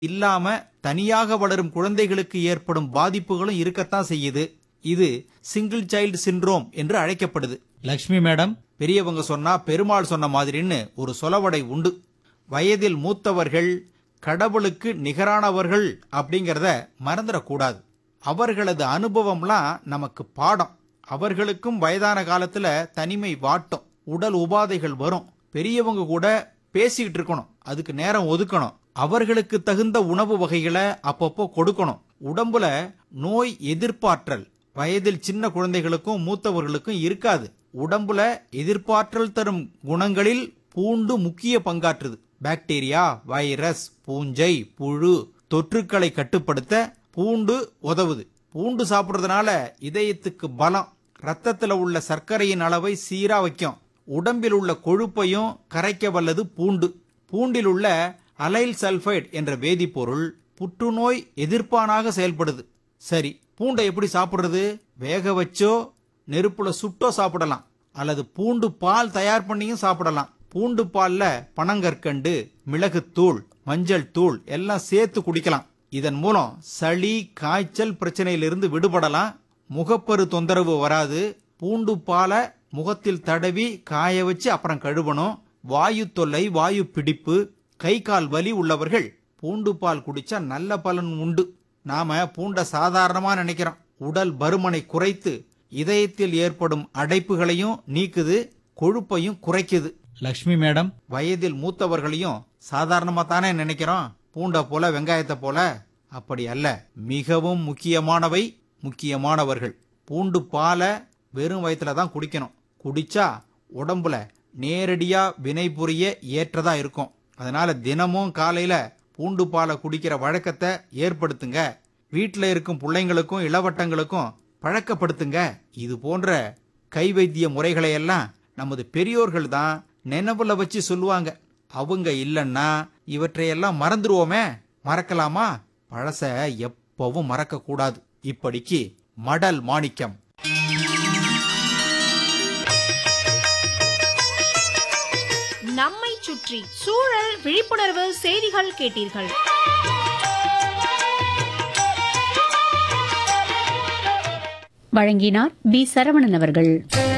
இல்லாம தனியாக வளரும் குழந்தைகளுக்கு ஏற்படும் பாதிப்புகளும் இருக்கத்தான் செய்யுது இது சிங்கிள் சைல்டு சிண்ட்ரோம் என்று அழைக்கப்படுது லக்ஷ்மி மேடம் பெரியவங்க சொன்னா பெருமாள் சொன்ன மாதிரின்னு ஒரு சொலவடை உண்டு வயதில் மூத்தவர்கள் கடவுளுக்கு நிகரானவர்கள் அப்படிங்கறத மறந்துடக்கூடாது அவர்களது அனுபவம்லாம் நமக்கு பாடம் அவர்களுக்கும் வயதான காலத்துல தனிமை வாட்டும் உடல் உபாதைகள் வரும் பெரியவங்க கூட பேசிக்கிட்டு இருக்கணும் அதுக்கு நேரம் ஒதுக்கணும் அவர்களுக்கு தகுந்த உணவு வகைகளை அப்பப்போ கொடுக்கணும் உடம்புல நோய் எதிர்ப்பாற்றல் வயதில் சின்ன குழந்தைகளுக்கும் மூத்தவர்களுக்கும் இருக்காது உடம்புல எதிர்ப்பாற்றல் தரும் குணங்களில் பூண்டு முக்கிய பங்காற்றுது பாக்டீரியா வைரஸ் பூஞ்சை புழு தொற்றுக்களை கட்டுப்படுத்த பூண்டு உதவுது பூண்டு சாப்பிடுறதுனால இதயத்துக்கு பலம் ரத்தத்துல உள்ள சர்க்கரையின் அளவை சீரா வைக்கும் உடம்பில் உள்ள கொழுப்பையும் கரைக்க வல்லது பூண்டு பூண்டில் உள்ள அலைல் சல்பைட் என்ற வேதிப்பொருள் புற்றுநோய் எதிர்ப்பானாக செயல்படுது சரி பூண்டை எப்படி சாப்பிடுறது வேக வச்சோ நெருப்புல சுட்டோ சாப்பிடலாம் அல்லது பூண்டு பால் தயார் பண்ணியும் சாப்பிடலாம் பூண்டு பால்ல பனங்கற்கண்டு மிளகுத்தூள் மஞ்சள் தூள் எல்லாம் சேர்த்து குடிக்கலாம் இதன் மூலம் சளி காய்ச்சல் பிரச்சனையிலிருந்து விடுபடலாம் முகப்பரு தொந்தரவு வராது பூண்டு பாலை முகத்தில் தடவி காய வச்சு அப்புறம் கழுவணும் வாயு தொல்லை வாயு பிடிப்பு கை கால் வலி உள்ளவர்கள் பூண்டு பால் குடிச்சா நல்ல பலன் உண்டு நாம பூண்ட சாதாரணமா நினைக்கிறோம் உடல் பருமனை குறைத்து இதயத்தில் ஏற்படும் அடைப்புகளையும் நீக்குது கொழுப்பையும் குறைக்குது லக்ஷ்மி மேடம் வயதில் மூத்தவர்களையும் சாதாரணமா தானே நினைக்கிறோம் பூண்டை போல வெங்காயத்தை போல அப்படி அல்ல மிகவும் முக்கியமானவை முக்கியமானவர்கள் பூண்டு பாலை வெறும் வயிற்றுல தான் குடிக்கணும் குடிச்சா உடம்புல நேரடியா வினை புரிய ஏற்றதா இருக்கும் அதனால தினமும் காலையில பூண்டு பாலை குடிக்கிற வழக்கத்தை ஏற்படுத்துங்க வீட்டில் இருக்கும் பிள்ளைங்களுக்கும் இளவட்டங்களுக்கும் பழக்கப்படுத்துங்க இது போன்ற கை வைத்திய முறைகளை எல்லாம் நமது பெரியோர்கள் தான் நினைவுல வச்சு சொல்லுவாங்க அவங்க இல்லைன்னா இவற்றையெல்லாம் மறந்துருவோமே மறக்கலாமா பழச எப்பவும் மறக்க கூடாது இப்படிக்கு மடல் மாணிக்கம் நம்மை சுற்றி சூழல் விழிப்புணர்வு செய்திகள் கேட்டீர்கள் வழங்கினார் பி சரவணன் அவர்கள்